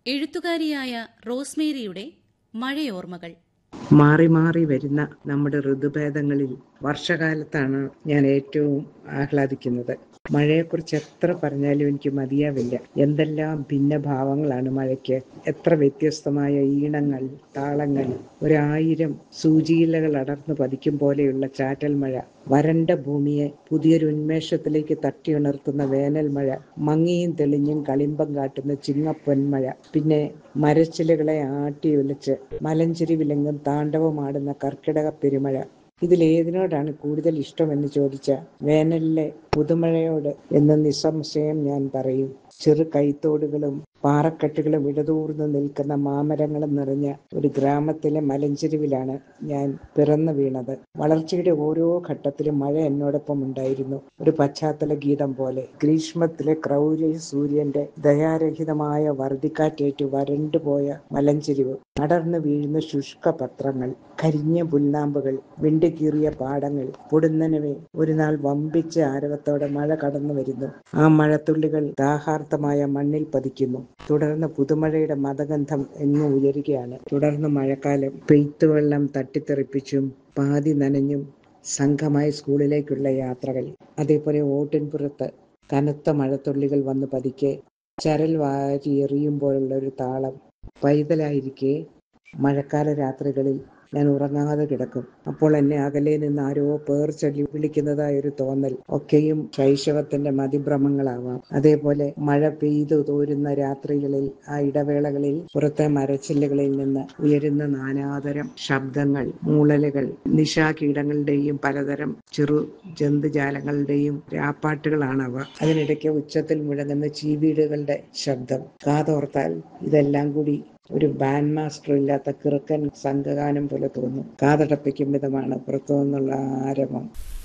എഴുത്തുകാരിയായ റോസ്മേരിയുടെ മഴയോർമ്മകൾ മാറി മാറി വരുന്ന നമ്മുടെ ഋതുഭേദങ്ങളിൽ വർഷകാലത്താണ് ഞാൻ ഏറ്റവും ആഹ്ലാദിക്കുന്നത് മഴയെക്കുറിച്ച് എത്ര പറഞ്ഞാലും എനിക്ക് മതിയാവില്ല എന്തെല്ലാം ഭിന്നഭാവങ്ങളാണ് മഴയ്ക്ക് എത്ര വ്യത്യസ്തമായ ഈണങ്ങൾ താളങ്ങൾ ഒരായിരം സൂചിയിലകൾ അടർന്നു പതിക്കും പോലെയുള്ള ചാറ്റൽ മഴ വരണ്ട ഭൂമിയെ പുതിയൊരു ഉന്മേഷത്തിലേക്ക് തട്ടിയുണർത്തുന്ന വേനൽ മഴ മങ്ങിയും തെളിഞ്ഞും കളിമ്പം കാട്ടുന്ന ചിങ്ങപ്പൊന്മഴ പിന്നെ മരച്ചിലകളെ ആട്ടി ഒലിച്ച് മലഞ്ചെരിവിലെങ്ങും താണ്ഡവമാടുന്ന കർക്കിടക പെരുമഴ ഇതിലേതിനോടാണ് കൂടുതൽ ഇഷ്ടമെന്ന് ചോദിച്ച വേനലിലെ പുതുമഴയോട് എന്ന് നിസ്സംശയം ഞാൻ പറയും ചെറു കൈത്തോടുകളും പാറക്കെട്ടുകളും ഇടതൂർന്ന് നിൽക്കുന്ന മാമരങ്ങളും നിറഞ്ഞ ഒരു ഗ്രാമത്തിലെ മലഞ്ചെരുവിലാണ് ഞാൻ പിറന്നു വീണത് വളർച്ചയുടെ ഓരോ ഘട്ടത്തിലും മഴ എന്നോടൊപ്പം ഉണ്ടായിരുന്നു ഒരു പശ്ചാത്തല ഗീതം പോലെ ഗ്രീഷ്മത്തിലെ ക്രൗര്യ സൂര്യന്റെ ദയാരഹിതമായ വർദ്ധിക്കാറ്റേറ്റ് വരണ്ടുപോയ മലഞ്ചെരിവ് അടർന്നു വീഴുന്ന ശുഷ്ക പത്രങ്ങൾ കരിഞ്ഞ പുൽനാമ്പുകൾ വിണ്ടുകീറിയ പാടങ്ങൾ പൊടുന്നനവെ ഒരു നാൾ വമ്പിച്ച ആരവത്തോടെ മഴ കടന്നു വരുന്നു ആ മഴത്തുള്ളികൾ ദാഹാർത്ഥമായ മണ്ണിൽ പതിക്കുന്നു തുടർന്ന് പുതുമഴയുടെ മതഗന്ധം എങ്ങും ഉയരുകയാണ് തുടർന്ന് മഴക്കാലം പെയ്ത്തുവെള്ളം തട്ടിത്തെറിപ്പിച്ചും പാതി നനഞ്ഞും സംഘമായി സ്കൂളിലേക്കുള്ള യാത്രകൾ അതേപോലെ ഓട്ടിൻപുറത്ത് കനത്ത മഴത്തുള്ളികൾ വന്ന് പതിക്കെ ചരൽ വാരി എറിയുമ്പോഴുള്ള ഒരു താളം പൈതലായിരിക്കെ മഴക്കാല രാത്രികളിൽ ഞാൻ ഉറങ്ങാതെ കിടക്കും അപ്പോൾ എന്നെ അകലെ നിന്ന് ആരോ പേർ ചൊല്ലി വിളിക്കുന്നതായ ഒരു തോന്നൽ ഒക്കെയും ശൈശവത്തിന്റെ മതിഭ്രമങ്ങളാവാം അതേപോലെ മഴ പെയ്തു തോരുന്ന രാത്രികളിൽ ആ ഇടവേളകളിൽ പുറത്തെ മരച്ചില്ലുകളിൽ നിന്ന് ഉയരുന്ന നാനാതരം ശബ്ദങ്ങൾ മൂളലുകൾ നിശാകീടങ്ങളുടെയും പലതരം ചെറു ജന്തുജാലങ്ങളുടെയും രാപ്പാട്ടുകളാണവ അതിനിടയ്ക്ക് ഉച്ചത്തിൽ മുഴങ്ങുന്ന ചീവീടുകളുടെ ശബ്ദം കാതോർത്താൽ ഇതെല്ലാം കൂടി ഒരു ബാൻഡ് മാസ്റ്റർ ഇല്ലാത്ത കിറുക്കൻ സംഘഗാനം പോലെ തോന്നും കാതടപ്പിക്കും വിധമാണ് പുറത്തു നിന്നുള്ള ആരവം